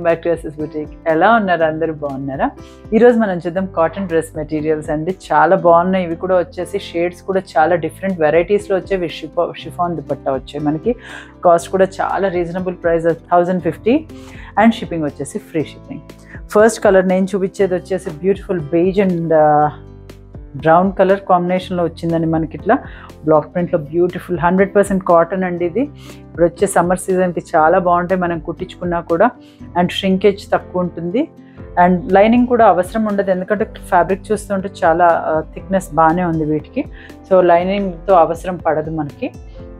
back to SS boutique ఎలా ఉన్నారు అందరూ బాగున్నారా ఈరోజు మనం చూద్దాం కాటన్ డ్రెస్ మెటీరియల్స్ అండి చాలా బాగున్నాయి ఇవి కూడా వచ్చేసి షేడ్స్ కూడా చాలా డిఫరెంట్ వెరైటీస్లో వచ్చేవి షిఫా షిఫాన్ దుపట్టా వచ్చాయి మనకి కాస్ట్ కూడా చాలా reasonable price thousand fifty and shipping వచ్చేసి ఫ్రీ షిప్పింగ్ ఫస్ట్ కలర్ నేను చూపించేది వచ్చేసి beautiful beige and brown colour కాంబినేషన్లో వచ్చిందండి మనకి ఇట్లా బ్లాక్ ప్రింట్లో బ్యూటిఫుల్ హండ్రెడ్ పర్సెంట్ కాటన్ అండి ఇది ఇప్పుడు వచ్చే సమ్మర్ సీజన్కి చాలా బాగుంటాయి మనం కుట్టించుకున్నా కూడా అండ్ షింకేజ్ తక్కువ ఉంటుంది అండ్ లైనింగ్ కూడా అవసరం ఉండదు ఎందుకంటే ఫ్యాబ్రిక్ చూస్తుంటే చాలా థిక్నెస్ బాగానే ఉంది వీటికి సో లైనింగ్తో అవసరం పడదు మనకి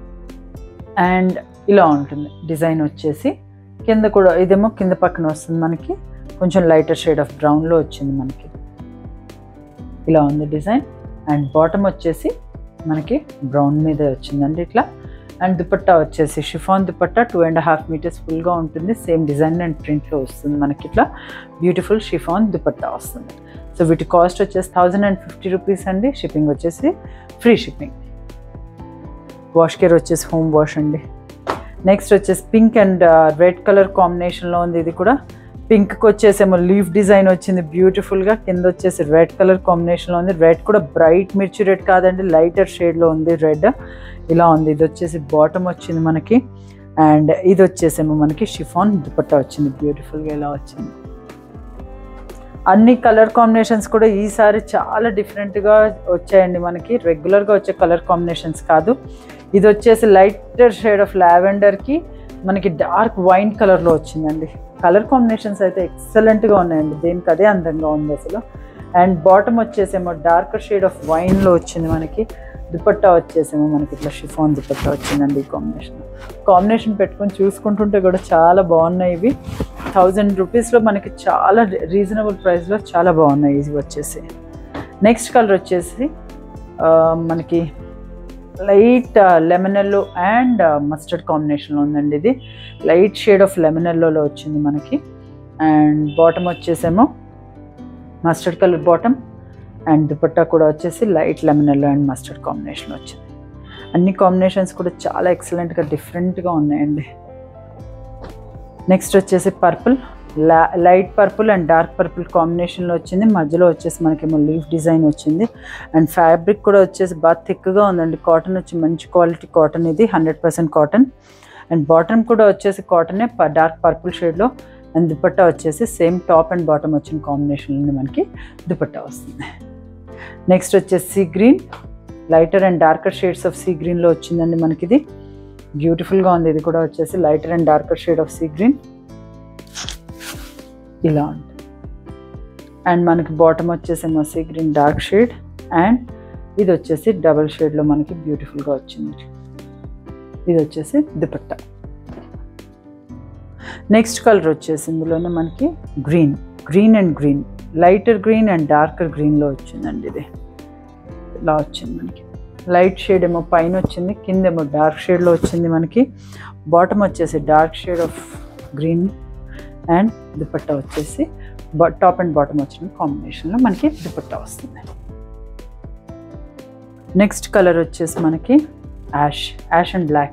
అండ్ ఇలా ఉంటుంది డిజైన్ వచ్చేసి కింద కూడా ఇదేమో కింద పక్కన వస్తుంది మనకి కొంచెం లైటర్ షేడ్ ఆఫ్ బ్రౌన్లో వచ్చింది మనకి ఇలా ఉంది డిజైన్ అండ్ బాటమ్ వచ్చేసి మనకి బ్రౌన్ మీద వచ్చిందండి ఇట్లా అండ్ దుపట్టా వచ్చేసి chiffon dupatta two and half metres ఫుల్గా ఉంటుంది సేమ్ డిజైన్ అండ్ ప్రింట్లో వస్తుంది మనకి ఇట్లా బ్యూటిఫుల్ షిఫాన్ దుపట్టా వస్తుంది సో వీటి కాస్ట్ వచ్చేసి థౌజండ్ అండ్ ఫిఫ్టీ రూపీస్ అండి షిప్పింగ్ వచ్చేసి ఫ్రీ షిప్పింగ్ వాష్ కేర్ వచ్చేసి హోమ్ వాష్ అండి నెక్స్ట్ వచ్చేసి పింక్ అండ్ రెడ్ కలర్ కాంబినేషన్లో ఉంది ఇది కూడా పింక్కి వచ్చేసేమో లీఫ్ డిజైన్ వచ్చింది బ్యూటిఫుల్గా కింద వచ్చేసి రెడ్ కలర్ కాంబినేషన్లో ఉంది రెడ్ కూడా బ్రైట్ మిర్చి రెడ్ కాదండి లైటర్ షేడ్లో ఉంది రెడ్ ఇలా ఉంది ఇది వచ్చేసి బాటమ్ వచ్చింది మనకి అండ్ ఇది వచ్చేసేమో మనకి షిఫాన్ దుపట్టా వచ్చింది బ్యూటిఫుల్గా ఇలా వచ్చింది అన్ని కలర్ కాంబినేషన్స్ కూడా ఈసారి చాలా డిఫరెంట్గా వచ్చాయండి మనకి రెగ్యులర్గా వచ్చే కలర్ కాంబినేషన్స్ కాదు ఇది వచ్చేసి లైటర్ షేడ్ ఆఫ్ లావెండర్కి మనకి డార్క్ వైన్ కలర్లో వచ్చిందండి కలర్ కాంబినేషన్స్ అయితే ఎక్సలెంట్గా ఉన్నాయండి దేనికి అదే అందంగా ఉంది అసలు అండ్ బాటమ్ వచ్చేసేమో డార్కర్ షేడ్ ఆఫ్ వైన్లో వచ్చింది మనకి దుపట్టా వచ్చేసేమో మనకి ఇట్లా షిఫాన్ దుపట్టా వచ్చిందండి ఈ కాంబినేషన్ కాంబినేషన్ పెట్టుకొని చూసుకుంటుంటే కూడా చాలా బాగున్నాయి ఇవి థౌజండ్ రూపీస్లో మనకి చాలా రీజనబుల్ ప్రైస్లో చాలా బాగున్నాయి ఇవి వచ్చేసి నెక్స్ట్ కలర్ వచ్చేసి మనకి లైట్ లెమనెల్లో అండ్ మస్టర్డ్ కాంబినేషన్లో ఉందండి ఇది లైట్ షేడ్ ఆఫ్ లెమనెల్లోలో వచ్చింది మనకి అండ్ బాటమ్ వచ్చేసేమో mustard colour bottom and dupatta కూడా వచ్చేసి light lemon yellow and mustard combination వచ్చింది అన్ని కాంబినేషన్స్ కూడా చాలా ఎక్సలెంట్గా డిఫరెంట్గా ఉన్నాయండి నెక్స్ట్ వచ్చేసి purple light purple and dark purple కాంబినేషన్లో వచ్చింది మధ్యలో వచ్చేసి మనకేమో లీఫ్ డిజైన్ వచ్చింది అండ్ ఫ్యాబ్రిక్ కూడా వచ్చేసి బాగా థిక్గా ఉందండి కాటన్ వచ్చి మంచి క్వాలిటీ కాటన్ ఇది hundred percent cotton and bottom కూడా వచ్చేసి కాటనే డార్క్ పర్పుల్ షేడ్లో అండ్ దుపట్టా వచ్చేసి సేమ్ టాప్ అండ్ బాటమ్ వచ్చిన కాంబినేషన్లో మనకి దుపట్టా వస్తుంది నెక్స్ట్ వచ్చేసి sea green lighter and darker shades of sea గ్రీన్లో వచ్చిందండి మనకి ఇది బ్యూటిఫుల్గా ఉంది ఇది కూడా వచ్చేసి lighter and darker shade of sea green ఇలా ఉంటుంది అండ్ మనకి బాటమ్ వచ్చేసేమో sea green dark shade and ఇది వచ్చేసి డబల్ షేడ్లో మనకి బ్యూటిఫుల్గా వచ్చింది ఇది వచ్చేసి దుపట్టా నెక్స్ట్ కలర్ వచ్చేసి ఇందులోనే మనకి green green and green lighter green and darker గ్రీన్లో వచ్చిందండి ఇది ఇలా వచ్చింది మనకి లైట్ షేడ్ ఏమో పైన వచ్చింది కింద ఏమో డార్క్ షేడ్లో వచ్చింది మనకి బాటమ్ వచ్చేసి dark shade of green and dupatta వచ్చేసి టాప్ అండ్ బాటమ్ వచ్చిన కాంబినేషన్లో మనకి దుపట్టా వస్తుంది నెక్స్ట్ కలర్ వచ్చేసి మనకి యాష్ యాష్ అండ్ బ్లాక్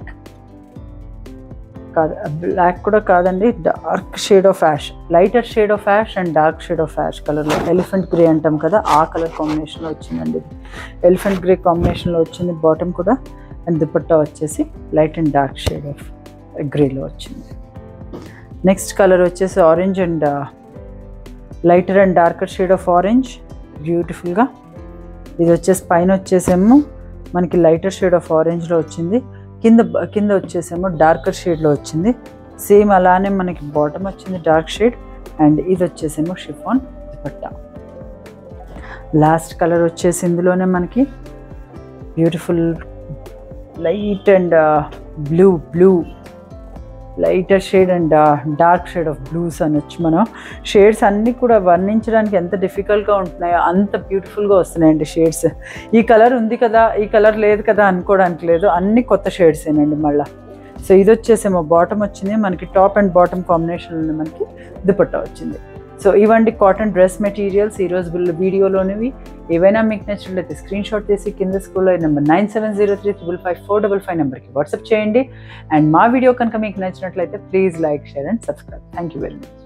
కాదు బ్లాక్ కూడా కాదండి dark shade of ash lighter shade of ash and dark shade of ash కలర్లో ఎలిఫెంట్ గ్రే అంటాం కదా ఆ కలర్ కాంబినేషన్లో వచ్చిందండి ఇది ఎలిఫెంట్ గ్రే కాంబినేషన్లో వచ్చింది బాటమ్ కూడా అండ్ దుపట్టా వచ్చేసి light and dark shade of గ్రేలో వచ్చింది నెక్స్ట్ కలర్ వచ్చేసి orange and lighter and darker shade of orange బ్యూటిఫుల్గా ఇది వచ్చేసి పైన వచ్చేసేమో మనకి లైటర్ షేడ్ ఆఫ్ ఆరెంజ్లో వచ్చింది కింద కింద వచ్చేసేమో డార్కర్ షేడ్లో వచ్చింది సేమ్ అలానే మనకి బాటమ్ వచ్చింది డార్క్ షేడ్ అండ్ ఇది వచ్చేసేమో షిఫాన్ దుపట్టా లాస్ట్ కలర్ వచ్చేసి ఇందులోనే మనకి beautiful light and blue blue lighter shade and dark shade of blues అనొచ్చు మనం షేడ్స్ అన్నీ కూడా వర్ణించడానికి ఎంత డిఫికల్ట్గా ఉంటున్నాయో అంత బ్యూటిఫుల్గా వస్తున్నాయండి షేడ్స్ ఈ కలర్ ఉంది కదా ఈ కలర్ లేదు కదా అనుకోవడానికి లేదు అన్ని కొత్త షేడ్సేనండి మళ్ళీ సో ఇది వచ్చేసేమో బాటమ్ వచ్చింది మనకి టాప్ అండ్ బాటమ్ కాంబినేషన్ మనకి దుపట్టా వచ్చింది సో ఇవండి కాటన్ డ్రెస్ మెటీరియల్స్ ఈరోజు వీడియోలోనివి ఏవైనా మీకు నచ్చినట్లయితే స్క్రీన్ షాట్ తీసి కింద స్కూల్లో number nine seven zero three triple five four double five నెంబర్కి వాట్సాప్ చేయండి అండ్ మా వీడియో కనుక మీకు నచ్చినట్లయితే please like share and subscribe thank you very much